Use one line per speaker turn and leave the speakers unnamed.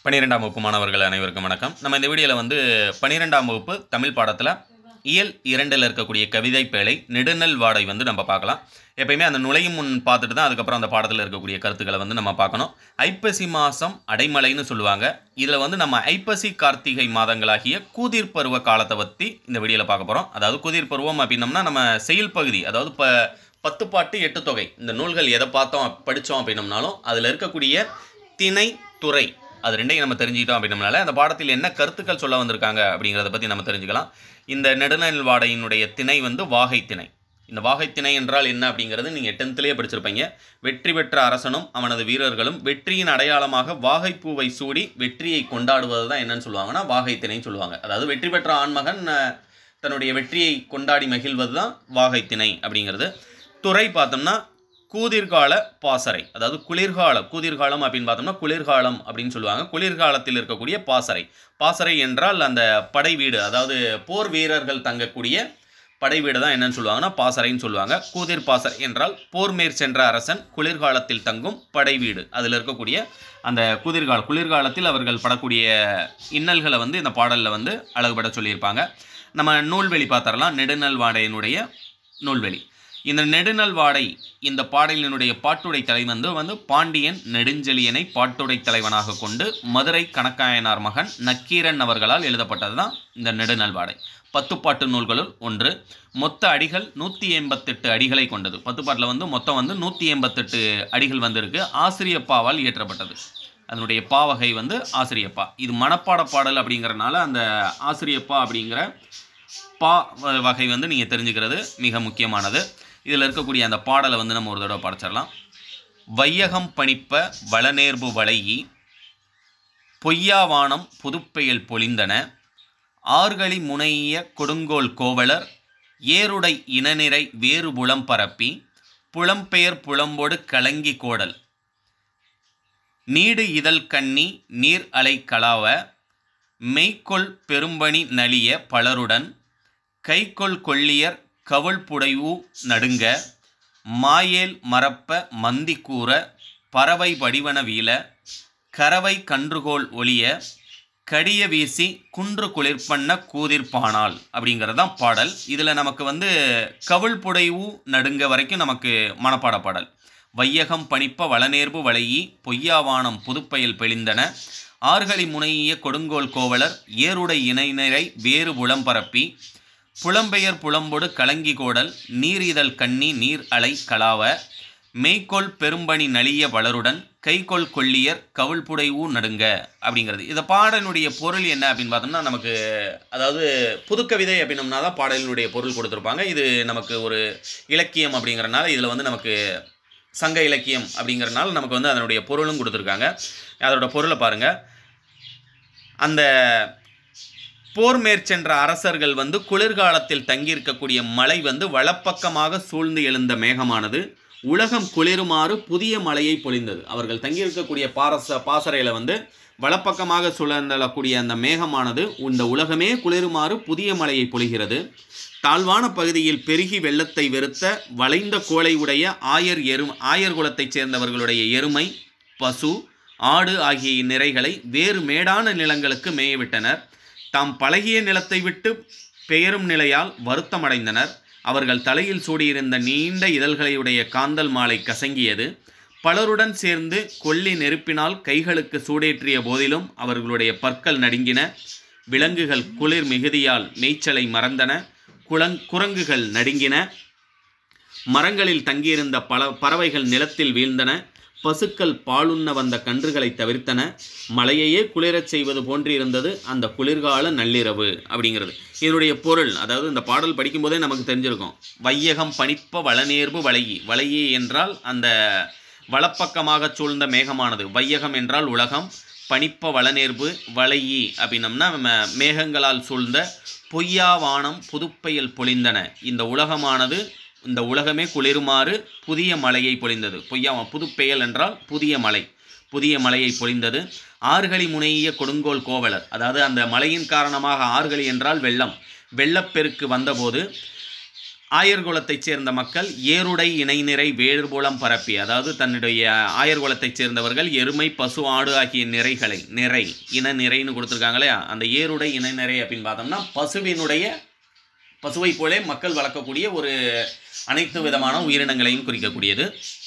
பன்னிரெண்டாம் வகுப்பு மாணவர்கள் அனைவருக்கும் வணக்கம் நம்ம இந்த வீடியோவில் வந்து பன்னிரெண்டாம் வகுப்பு தமிழ் பாடத்தில் இயல் இரண்டில் இருக்கக்கூடிய கவிதை பேழை நெடுநல் வாடை வந்து நம்ம பார்க்கலாம் எப்பயுமே அந்த நுழையும் முன் பார்த்துட்டு தான் அதுக்கப்புறம் அந்த பாடத்தில் இருக்கக்கூடிய கருத்துக்களை வந்து நம்ம பார்க்கணும் ஐப்பசி மாதம் அடைமழைன்னு சொல்லுவாங்க இதில் வந்து நம்ம ஐப்பசி கார்த்திகை மாதங்களாகிய கூதிர் பருவ காலத்தை பற்றி இந்த வீடியோவில் பார்க்க போகிறோம் அதாவது கூதிர் பருவம் அப்படின்னம்னா நம்ம செயல் பகுதி அதாவது இப்போ பத்து பாட்டு எட்டு தொகை இந்த நூல்கள் எதை பார்த்தோம் படித்தோம் அப்படின்னம்னாலும் அதில் இருக்கக்கூடிய திணை துறை அது ரெண்டையும் நம்ம தெரிஞ்சுக்கிட்டோம் அப்படின்னம்னால அந்த பாடத்தில் என்ன கருத்துக்கள் சொல்ல வந்திருக்காங்க அப்படிங்கிறத பற்றி நம்ம தெரிஞ்சுக்கலாம் இந்த நெடுநல் வாடையினுடைய திணை வந்து வாகை திணை இந்த வாகை திணை என்றால் என்ன அப்படிங்கிறது நீங்கள் டென்த்லேயே படிச்சிருப்பீங்க வெற்றி பெற்ற அரசனும் அவனது வீரர்களும் வெற்றியின் அடையாளமாக வாகைப்பூவை சூடி வெற்றியை கொண்டாடுவது தான் என்னன்னு சொல்லுவாங்கன்னா வாகை திணைன்னு சொல்லுவாங்க அதாவது வெற்றி பெற்ற ஆண்மகன் அஹ், தன்னுடைய வெற்றியை கொண்டாடி மகிழ்வது தான் வாகை திணை அப்படிங்கிறது துறை பார்த்தோம்னா கூதிர்கால பாசறை அதாவது குளிர்கால கூதிர்காலம் அப்படின்னு பார்த்தோம்னா குளிர்காலம் அப்படின்னு சொல்லுவாங்க குளிர்காலத்தில் இருக்கக்கூடிய பாசறை பாசறை என்றால் அந்த படை வீடு அதாவது போர் வீரர்கள் தங்கக்கூடிய படை வீடு தான் என்னன்னு சொல்லுவாங்கன்னா பாசறைன்னு சொல்லுவாங்க கூதிர் பாசறை என்றால் போர் மேற் சென்ற அரசன் குளிர்காலத்தில் தங்கும் படை வீடு அதில் இருக்கக்கூடிய அந்த குளிர்கால குளிர்காலத்தில் அவர்கள் படக்கூடிய இன்னல்களை வந்து இந்த பாடலில் வந்து அழகுபட சொல்லியிருப்பாங்க நம்ம நூல்வெளி பார்த்தரலாம் நெடுநல் வாடையினுடைய நூல்வெளி இந்த நெடுநல் வாடை இந்த பாடலினுடைய பாட்டுடை தலை வந்து வந்து பாண்டியன் நெடுஞ்செழியனை பாட்டுடை தலைவனாக கொண்டு மதுரை கணக்காயனார் மகன் நக்கீரன் அவர்களால் எழுதப்பட்டது தான் இந்த நெடுநல் வாடை பத்து பாட்டு நூல்களுள் ஒன்று மொத்த அடிகள் நூற்றி எண்பத்தெட்டு அடிகளை கொண்டது பத்து பாட்டில் வந்து மொத்தம் வந்து நூற்றி எண்பத்தெட்டு அடிகள் வந்திருக்கு ஆசிரியப்பாவால் இயற்றப்பட்டது அதனுடைய பா வகை வந்து ஆசிரியப்பா இது மனப்பாட பாடல் அப்படிங்கிறனால அந்த ஆசிரியப்பா அப்படிங்கிற பா வ- வகை வந்து நீங்கள் தெரிஞ்சுக்கிறது மிக முக்கியமானது இதில் இருக்கக்கூடிய அந்த பாடலை வந்து நம்ம ஒரு தடவை படிச்சிடலாம் வையகம் பணிப்ப வளநேர்பு வளையி பொய்யாவானம் புதுப்பெயல் பொழிந்தன ஆர்களி முனைய கொடுங்கோல் கோவலர் ஏருடை இனநிறை வேறு புலம் பரப்பி புலம்பெயர் புலம்பொடு கலங்கி கோடல் நீடு இதழ் கண்ணி நீர் அலை கலாவ மெய்க்கொள் பெரும்பணி நலிய பலருடன் கைக்கொள் கொள்ளியர் கவுள் புடைவு நடுங்க மாயேல் மறப்ப மந்தி கூற பறவை வடிவன வீழ கறவை கன்றுகோல் ஒளிய கடிய வீசி குன்று குளிர்பண்ண கூதிர்பானால் அப்படிங்கிறது தான் பாடல் இதில் நமக்கு வந்து கவுள் புடைவு நடுங்க வரைக்கும் நமக்கு மனப்பாட பாடல் வையகம் பணிப்ப வளநேர்பு வளையி பொய்யாவானம் புதுப்பெயல் பெழிந்தன ஆர்களி முனையிய கொடுங்கோல் கோவலர் ஏருடை இணைநிறை வேறு புலம் பரப்பி புலம்பெயர் புலம்பொடு கலங்கி கோடல் நீர் இதழ் கண்ணி நீர் அலை கலாவ மெய்க்கொள் பெரும்பணி நலிய வளருடன் கைக்கொள் கொள்ளியர் கவுள் புடைவு நடுங்க அப்படிங்கிறது இந்த பாடலுடைய பொருள் என்ன அப்படின்னு பார்த்தோம்னா நமக்கு அதாவது புதுக்கவிதை அப்படின்னம்னா தான் பாடலினுடைய பொருள் கொடுத்துருப்பாங்க இது நமக்கு ஒரு இலக்கியம் அப்படிங்கிறனால இதில் வந்து நமக்கு சங்க இலக்கியம் அப்படிங்கிறனால நமக்கு வந்து அதனுடைய பொருளும் கொடுத்துருக்காங்க அதோட பொருளை பாருங்கள் அந்த போர் மேற்சென்ற அரசர்கள் வந்து குளிர்காலத்தில் தங்கியிருக்கக்கூடிய மலை வந்து வலப்பக்கமாக சூழ்ந்து எழுந்த மேகமானது உலகம் குளிருமாறு புதிய மலையை பொழிந்தது அவர்கள் தங்கியிருக்கக்கூடிய பாரச பாசறையில் வந்து வலப்பக்கமாக சுழந்தளக்கூடிய அந்த மேகமானது இந்த உலகமே குளிருமாறு புதிய மலையை பொழிகிறது தாழ்வான பகுதியில் பெருகி வெள்ளத்தை வெறுத்த வளைந்த கோலை உடைய ஆயர் எரு ஆயர் குலத்தைச் சேர்ந்தவர்களுடைய எருமை பசு ஆடு ஆகிய இந்நிறைகளை வேறு மேடான நிலங்களுக்கு மேயவிட்டனர் தாம் பழகிய நிலத்தை விட்டு பெயரும் நிலையால் வருத்தமடைந்தனர் அவர்கள் தலையில் சூடியிருந்த நீண்ட இதழ்களையுடைய காந்தல் மாலை கசங்கியது பலருடன் சேர்ந்து கொல்லி நெருப்பினால் கைகளுக்கு சூடேற்றிய போதிலும் அவர்களுடைய பற்கள் நடுங்கின விலங்குகள் குளிர் மிகுதியால் மேய்ச்சலை மறந்தன குளங் குரங்குகள் நடுங்கின மரங்களில் தங்கியிருந்த பல பறவைகள் நிலத்தில் வீழ்ந்தன பசுக்கள் பாலுண்ண வந்த கன்றுகளை தவிர்த்தன மலையையே குளிரச் செய்வது போன்றிருந்தது அந்த குளிர்கால நள்ளிரவு அப்படிங்கிறது இதனுடைய பொருள் அதாவது இந்த பாடல் படிக்கும்போதே நமக்கு தெரிஞ்சிருக்கும் வையகம் பனிப்ப வளநேர்பு வளையி வளையி என்றால் அந்த வலப்பக்கமாக சூழ்ந்த மேகமானது வையகம் என்றால் உலகம் பனிப்ப வளநேர்பு வளையி அப்படின்னம்னா ம- மேகங்களால் சூழ்ந்த பொய்யா வானம் புதுப்பெயல் பொழிந்தன இந்த உலகமானது இந்த உலகமே குளிருமாறு புதிய மலையை பொழிந்தது பொய்யா புதுப்பெயல் என்றால் புதிய மலை புதிய மலையை பொழிந்தது ஆறுகளி முனைய கொடுங்கோல் கோவலர் அதாவது அந்த மலையின் காரணமாக ஆறுகளி என்றால் வெள்ளம் வெள்ளப்பெருக்கு வந்தபோது ஆயர்குலத்தைச் சேர்ந்த மக்கள் ஏருடை இணைநிறை வேறுபுலம் பரப்பி அதாவது தன்னுடைய ஆயர்குலத்தைச் சேர்ந்தவர்கள் எருமை பசு ஆடு ஆகிய நிறைகளை நிறை இன நிறைன்னு கொடுத்துருக்காங்க இல்லையா அந்த ஏருடை இணைநிறை அப்படின்னு பார்த்தோம்னா பசுவினுடைய பசுவை போலே மக்கள் வளர்க்கக்கூடிய ஒரு அனைத்து விதமான உயிரினங்களையும் குறிக்கக்கூடியது